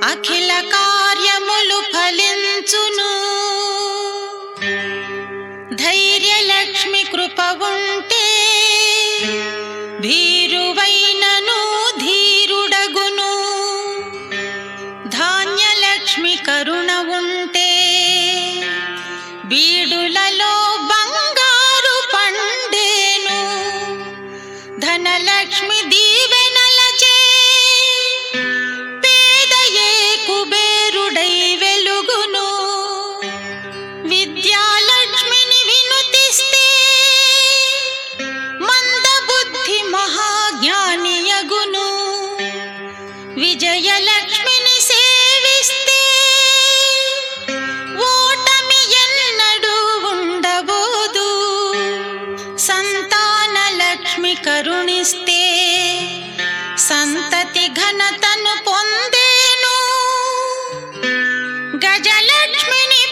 అఖిల కార్యములు ఫలించును ధైర్యలక్ష్మి కృప ఉంటే భీరువైనను ధీరుడగును ధాన్యలక్ష్మి కరుణ ఉంటే బీడులలో బంగారు పండేను ధనలక్ష్మి దీవెనలచే పేదయే కుబేరుడై వెలుగును విద్యాలక్ష్మిని వినుతిస్తే మందబుద్ధి మహాజ్ఞానియగును విజయలక్ష్మిని సేవిస్తే ఓటమి ఎన్నడూ ఉండబోదు సంతాన లక్ష్మి కరుణిస్తే సంతతి ఘనతను పొందేను గజలక్ష్మిని